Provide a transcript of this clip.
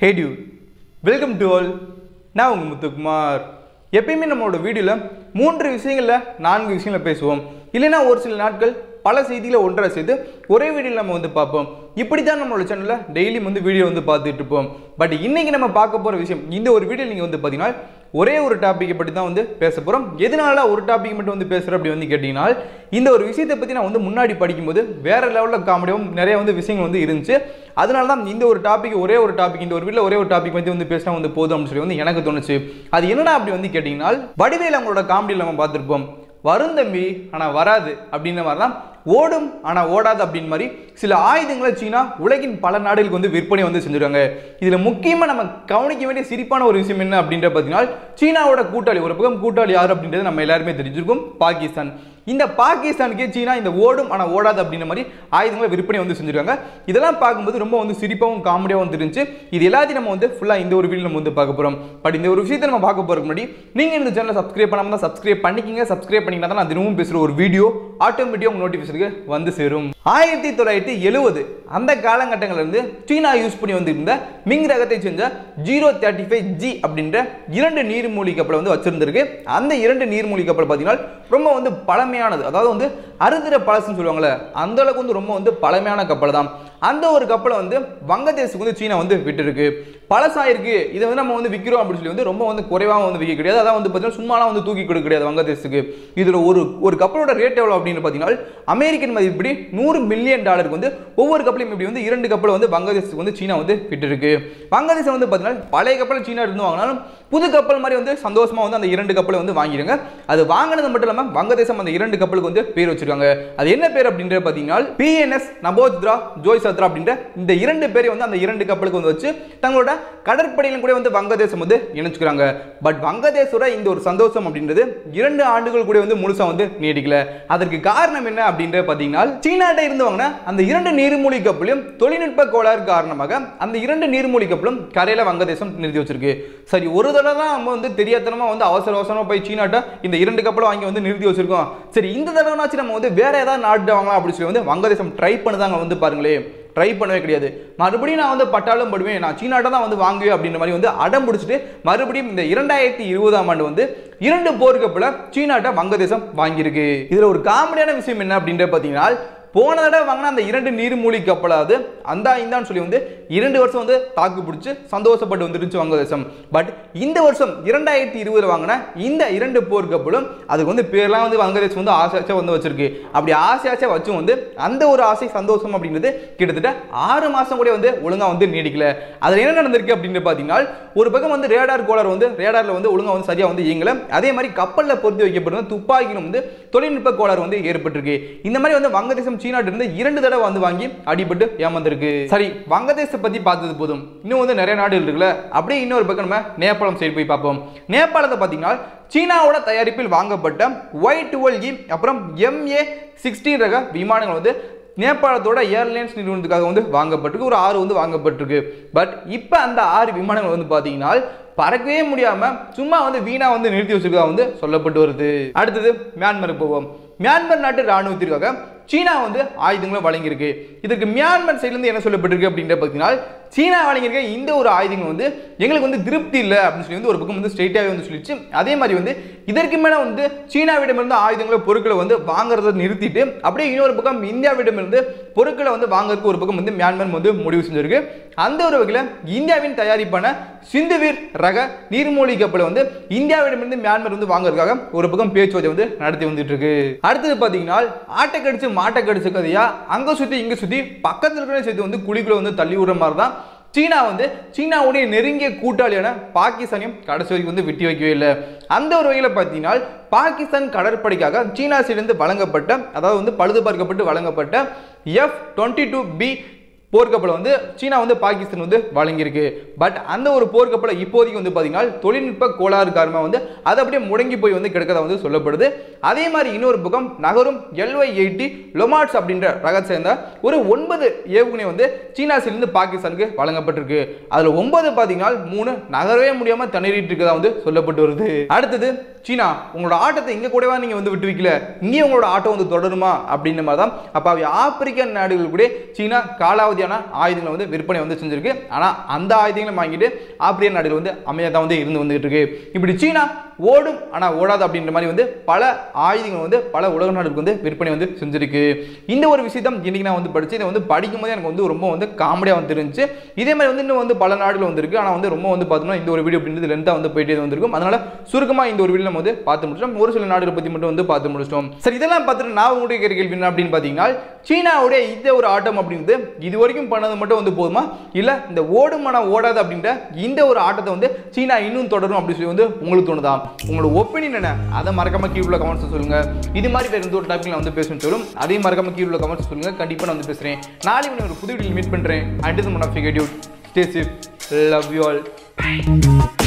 hey dude welcome to all நான் உங்கள் முத்துக்குமார் எப்பயுமே நம்மளோட வீடியோவில் மூன்று விஷயங்களில் நான்கு விஷயங்களை பேசுவோம் இல்லைன்னா ஒரு சில நாட்கள் பல செய்திகளை ஒன்றரை சேர்த்து ஒரே வீடியோவில் நம்ம வந்து பார்ப்போம் இப்படி தான் நம்மளோட சேனலில் டெய்லி வந்து வீடியோ வந்து பார்த்துட்டு இருப்போம் பட் இன்னைக்கு நம்ம பார்க்க போகிற விஷயம் இந்த ஒரு வீடியோ நீங்கள் வந்து பார்த்தீங்கன்னா ஒரே ஒரு டாப்பிக்கை பற்றி தான் வந்து பேச போகிறோம் எதனால ஒரு டாபிக் மட்டும் வந்து பேசுகிறோம் அப்படி வந்து கேட்டிங்கன்னா இந்த ஒரு விஷயத்தை பற்றி நான் வந்து முன்னாடி படிக்கும்போது வேற லெவலில் காமெடியாகவும் நிறைய வந்து விஷயங்கள் வந்து இருந்துச்சு அதனால தான் இந்த ஒரு டாபிக் ஒரே ஒரு டாபிக் இந்த ஒரு வீட்டில் ஒரே ஒரு டாபிக் பற்றி வந்து பேசினா வந்து போதும் அப்படின்னு சொல்லி வந்து எனக்கு தோணுச்சு அது என்னடா அப்படி வந்து கேட்டிங்கன்னா வடிவேல் அவங்களோட காமெடியில் நம்ம பார்த்துருப்போம் வரும் தம்பி ஆனால் வராது அப்படின்ற மாதிரி தான் ஓடும் ஆனால் ஓடாது அப்படின்னு மாதிரி சில ஆயுதங்களை சீனா உலகின் பல நாடுகளுக்கு வந்து விற்பனை வந்து செஞ்சுருக்காங்க இதில் முக்கியமாக நம்ம கவனிக்க வேண்டிய சிரிப்பான ஒரு விஷயம் என்ன அப்படின்ற பார்த்தீங்கன்னா சீனாவோட கூட்டாளி ஒரு பக்கம் கூட்டாளி யார் அப்படின்றது நம்ம எல்லாருமே தெரிஞ்சிருக்கும் பாகிஸ்தான் இந்த பாகிஸ்தானுக்கே சீனா இந்த ஓடும் ஆனால் ஓடாது அப்படின்ற மாதிரி ஆயுதங்களை விற்பனை வந்து செஞ்சுருக்காங்க இதெல்லாம் பார்க்கும்போது ரொம்ப வந்து சிரிப்பாகவும் காமெடியாகவும் தெரிஞ்சு இது எல்லாத்தையும் நம்ம வந்து ஃபுல்லாக இந்த ஒரு வீடியோ நம்ம வந்து பார்க்க போகிறோம் பட் இந்த ஒரு விஷயத்தை நம்ம பார்க்க போகிறதுக்கு முன்னாடி நீங்கள் இந்த சேனலை சப்ஸ்கிரைப் பண்ணாமல் தான் சப்ஸ்கிரைப் பண்ணிக்கிங்க சப்ஸ்கிரைப் பண்ணிங்கன்னா தான் நான் தினமும் பேசுகிற ஒரு வீடியோ ஆட்டோமேட்டிக்காக உங்கள் நோட்டிஃபிகேஷனுக்கு வந்து சேரும் ஆயிரத்தி தொள்ளாயிரத்தி எழுபது அந்த காலகட்டங்கள்ல இருந்து சீனா யூஸ் பண்ணி வந்திருந்த மிங் ரகத்தை செஞ்ச ஜீரோ தேர்ட்டி ஃபைவ் ஜி அப்படின்ற இரண்டு நீர்மூழ்கி கப்பலை வந்து வச்சிருந்திருக்கு அந்த இரண்டு நீர்மூழ்கி கப்பல் பார்த்தீங்கன்னா ரொம்ப வந்து பழமையானது அதாவது வந்து அருந்திர பழசுன்னு சொல்லுவாங்கல்ல அந்த அளவுக்கு வந்து ரொம்ப வந்து பழமையான கப்பல் தான் அந்த ஒரு கப்பலை வந்து வங்கதேசத்துக்கு வந்து சீனா வந்து விட்டுருக்கு பழசாயிருக்கு இதை வந்து நம்ம வந்து விற்கிறோம் அப்படின்னு சொல்லி வந்து ரொம்ப வந்து குறைவாக வந்து விற்க கிடையாது அதான் வந்து பார்த்தீங்கன்னா சும்மாலாம் வந்து தூக்கி கொடுக்க கிடையாது வங்கதேசத்துக்கு இதில் ஒரு ஒரு கப்பலோட ரேட் எவ்வளோ அப்படின்னு பார்த்தீங்கன்னா அமெரிக்கன் மதிப்படி நூறு மில்லியன் டாலருக்கு வந்து ஒவ்வொரு கப்பலையும் இப்படி வந்து இரண்டு கப்பலை வந்து வங்கதேசத்துக்கு வந்து சீனா வந்து விட்டுருக்கு வங்கதேசம் வந்து பார்த்தீங்கன்னா பழைய கப்பல் சீனா இருந்து வாங்கினாலும் புது கப்பல் மாதிரி வந்து சந்தோஷமா வந்து அந்த இரண்டு கப்பலை வந்து வாங்கிடுங்க அது வாங்கினது மட்டும் இல்லாமல் வங்கதேசம் அந்த இரண்டு கப்பலுக்கு வந்து பேர் வச்சிருக்காங்க அது என்ன பேர் அப்படின்ற பார்த்தீங்கன்னா பிஎன்எஸ் நபோத்ரா ஜோய் சத்ரா அப்படின்ற இந்த இரண்டு பேரை வந்து அந்த இரண்டு கப்பலுக்கு வந்து வச்சு தங்களோட கடற்படையிலும் கூட வந்து வங்கதேசம் வந்து இணைச்சுக்கிறாங்க பட் வங்கதேசோட இந்த ஒரு சந்தோஷம் அப்படின்றது இரண்டு ஆண்டுகள் கூட வந்து முழுசா வந்து நீடிக்கல அதற்கு காரணம் என்ன அப்படின்ற பார்த்தீங்கன்னா சீனாட்ட இருந்து வாங்கின அந்த இரண்டு நீர்மூழ்கி கப்பலையும் தொழில்நுட்ப கோளாறு காரணமாக அந்த இரண்டு நீர்மூழ்கி கப்பலும் கரையில வங்கதேசம் நிறுத்தி வச்சிருக்கு சரி ஒரு தடவை தான் நம்ம வந்து தெரியாதனமா வந்து அவசர அவசரமா போய் சீனாட்ட இந்த இரண்டு கப்பலும் வாங்கி வந்து நிறுத்தி வச்சிருக்கோம் சரி இந்த தடவைனாச்சும் நம்ம வந்து வேற ஏதாவது நாட்டு வாங்கலாம் அப்படின்னு சொல்லி வந்து வங்கதேசம் ட்ரை பண்ணுதாங்க வந்து பாருங்களேன் ட்ரை பண்ணவே கிடையாது மறுபடியும் நான் வந்து பட்டாலும் படுவேன் நான் சீனாட்ட தான் வந்து வாங்குவேன் அப்படின்ற மாதிரி வந்து அடம் பிடிச்சிட்டு மறுபடியும் இந்த இரண்டாயிரத்தி இருபதாம் ஆண்டு வந்து இரண்டு போர்க்கப்பல சீனாட்ட வங்கதேசம் வாங்கியிருக்கு இதுல ஒரு காமெடியான விஷயம் என்ன அப்படின்ற பார்த்தீங்கன்னா போன தடவை வாங்கின அந்த இரண்டு நீர்மூழ்கி கப்பலாவது அந்த இந்தான்னு சொல்லி வந்து இரண்டு வருஷம் வந்து தாக்கு பிடிச்சி சந்தோஷப்பட்டு வந்துருச்சு வங்கதேசம் பட் இந்த வருஷம் இரண்டாயிரத்தி இருபதுல வாங்கின இந்த இரண்டு போர் கப்பலும் அதுக்கு வந்து பேர்லாம் வந்து வங்கதேசம் வந்து ஆசையாச்சா வந்து வச்சிருக்கு அப்படி ஆசையாச்சா வச்சும் வந்து அந்த ஒரு ஆசை சந்தோஷம் அப்படின்றது கிட்டத்தட்ட ஆறு மாசம் கூட வந்து ஒழுங்கா வந்து நீடிக்கல அதில் என்ன நடந்திருக்கு அப்படின்னு பார்த்தீங்கன்னா ஒரு பக்கம் வந்து ரேடார் கோளர் வந்து ரேடார்ல வந்து ஒழுங்கா வந்து சரியா வந்து இயங்கல அதே மாதிரி கப்பலில் பொருத்தி வைக்கப்பட்டிருந்த துப்பாக்கியிலும் வந்து தொழில்நுட்ப கோளாறு வந்து ஏற்பட்டிருக்கு இந்த மாதிரி வந்து வங்கதேசம் சீனாட்டு இருந்து இரண்டு தடவை வந்து வாங்கி அடிபட்டு ஏமாந்திருக்கு சரி வங்கதேசத்தை பத்தி பார்த்தது போதும் இன்னும் வந்து நிறைய நாடுகள் இருக்குல்ல அப்படியே இன்னொரு பக்கம் நம்ம நேபாளம் சைடு போய் பார்ப்போம் நேபாளத்தை பார்த்தீங்கன்னா சீனாவோட தயாரிப்பில் வாங்கப்பட்ட ஒய் டுவெல் இ அப்புறம் எம்ஏ சிக்ஸ்டீன் ரக விமானங்கள் வந்து நேபாளத்தோட ஏர்லைன்ஸ் நிறுவனத்துக்காக வந்து வாங்கப்பட்டிருக்கு ஒரு ஆறு வந்து வாங்கப்பட்டிருக்கு பட் இப்போ அந்த ஆறு விமானங்கள் வந்து பார்த்தீங்கன்னா பறக்கவே முடியாம சும்மா வந்து வீணா வந்து நிறுத்தி வச்சிருக்கா வந்து சொல்லப்பட்டு வருது அடுத்தது மியான்மருக்கு போவோம் மியான்மர் நாட்டு ராணுவத்திற்காக சீனா வந்து ஆயுதங்களை வழங்கியிருக்கு இதுக்கு மியான்மர் சைட்லேருந்து என்ன சொல்லப்பட்டிருக்கு அப்படின்ற பார்த்தீங்கன்னா சீனா வழங்கியிருக்க இந்த ஒரு ஆயுதங்கள் வந்து எங்களுக்கு வந்து திருப்தி இல்லை அப்படின்னு சொல்லி வந்து ஒரு பக்கம் வந்து ஸ்ட்ரெயிட்டாகவே வந்து சொல்லிச்சு அதே மாதிரி வந்து இதற்கு மேலே வந்து சீனாவிடமிருந்து ஆயுதங்களை பொருட்களை வந்து வாங்குறத நிறுத்திட்டு அப்படியே இன்னொரு பக்கம் இந்தியாவிடமிருந்து பொருட்களை வந்து வாங்குறதுக்கு ஒரு பக்கம் வந்து மியான்மர் வந்து முடிவு செஞ்சிருக்கு அந்த ஒரு வகையில் இந்தியாவின் தயாரிப்பான சிந்துவீர் ரக நீர்மூழ்கி கப்பலை வந்து இந்தியாவிடமிருந்து மியான்மர் வந்து வாங்குறதுக்காக ஒரு பக்கம் பேச்சுவார்த்தை வந்து நடத்தி வந்துட்டு இருக்கு அடுத்தது பார்த்தீங்கன்னா ஆட்டை கடிச்சு மாட்டை கடிச்ச கதையா அங்கே சுற்றி இங்கே சுற்றி பக்கத்தில் இருக்கிற சேர்த்து வந்து குழிக்குள்ள வந்து தள்ளி விடுற மாதிரி தான் சீனா வந்து சீனாவுடைய நெருங்கிய கூட்டாளியான பாகிஸ்தானையும் கடைசி வரைக்கும் வந்து விட்டு வைக்கவே இல்லை அந்த ஒரு வகையில் பார்த்தீங்கன்னா பாகிஸ்தான் கடற்படைக்காக சீனா சைடிலிருந்து வழங்கப்பட்ட அதாவது வந்து பழுது பார்க்கப்பட்டு வழங்கப்பட்ட எஃப் டுவெண்ட்டி டூ பி போர்க்கப்பலை வந்து சீனா வந்து பாகிஸ்தான் வந்து வழங்கியிருக்கு பட் அந்த ஒரு போர்க்கப்பலை இப்போதைக்கு வந்து பார்த்தீங்கன்னா தொழில்நுட்ப கோளாறு காரணமாக வந்து அது அப்படியே முடங்கி போய் வந்து கிடக்கதா வந்து சொல்லப்படுது அதே மாதிரி இன்னொரு பக்கம் நகரும் எல்ஒய் எயிட்டி லொமாட்ஸ் அப்படின்ற ரகத்தை சேர்ந்த ஒரு ஒன்பது ஏவுகணை வந்து சீனா சைட்லேருந்து பாகிஸ்தானுக்கு வழங்கப்பட்டிருக்கு அதில் ஒன்பது பார்த்தீங்கன்னா மூணு நகரவே முடியாமல் திணறிட்டு இருக்கதா வந்து சொல்லப்பட்டு வருது அடுத்தது சீனா உங்களோட ஆட்டத்தை இங்கே கூடவா நீங்கள் வந்து விட்டு வைக்கல இங்கேயும் உங்களோட ஆட்டம் வந்து தொடருமா அப்படின்ற மாதிரி தான் அப்போ அவை ஆப்பிரிக்க நாடுகள் கூட சீனா காலாவதியான ஆயுதங்களை வந்து விற்பனை வந்து செஞ்சிருக்கு ஆனால் அந்த ஆயுதங்களை வாங்கிட்டு ஆப்பிரிக்க நாடுகள் வந்து அமைதியாக தான் வந்து இருந்து வந்துகிட்டு இருக்கு இப்படி சீனா ஓடும் ஆனால் ஓடாது அப்படின்ற மாதிரி வந்து பல ஆயுதங்கள் வந்து பல உலக நாடுகளுக்கு வந்து விற்பனை வந்து செஞ்சிருக்கு இந்த ஒரு விஷயத்தான் இன்னைக்கு நான் வந்து படிச்சு இதை வந்து படிக்கும் போது எனக்கு வந்து ரொம்ப வந்து காமெடியாக வந்து இருந்துச்சு இதே மாதிரி வந்து இன்னும் வந்து பல நாடுகள் வந்திருக்கு ஆனால் வந்து ரொம்ப வந்து பார்த்தோம்னா இந்த ஒரு வீடியோ அப்படின்றது லென்த்தாக வந்து போயிட்டே வந்திருக்கும் அதனால சுருக்கமாக இந்த ஒரு வீடியோ நம்ம வந்து பார்த்து முடிச்சிட்டோம் ஒரு சில நாடுகளை பற்றி மட்டும் வந்து பார்த்து முடிச்சிட்டோம் சரி இதெல்லாம் பார்த்துட்டு நான் உங்களுடைய கேட்கிற கேள்வி என்ன அப்படின்னு பார்த்தீங்கன்னா சீனாவுடைய இந்த ஒரு ஆட்டம் அப்படின்றது இது வரைக்கும் பண்ணது மட்டும் வந்து போதுமா இல்லை இந்த ஓடுமானா ஓடாது அப்படின்ற இந்த ஒரு ஆட்டத்தை வந்து சீனா இன்னும் தொடரும் அப்படின்னு சொல்லி வந்து உங்களுக்கு தோணுதா உங்களோட ஒப்பீனியன் என்ன அதை மறக்காம கீழே உள்ள கமெண்ட்ஸ் சொல்லுங்க இது மாதிரி வேறு எந்த ஒரு டாபிக் நான் வந்து பேசணும்னு சொல்லும் அதையும் மறக்காம கீழே உள்ள கமெண்ட்ஸ் சொல்லுங்க கண்டிப்பாக நான் வந்து பேசுகிறேன் நாளைக்கு நான் ஒரு புது வீடியோ மீட் பண்ணுறேன் அண்ட் இது மோன் of dude stay safe love you all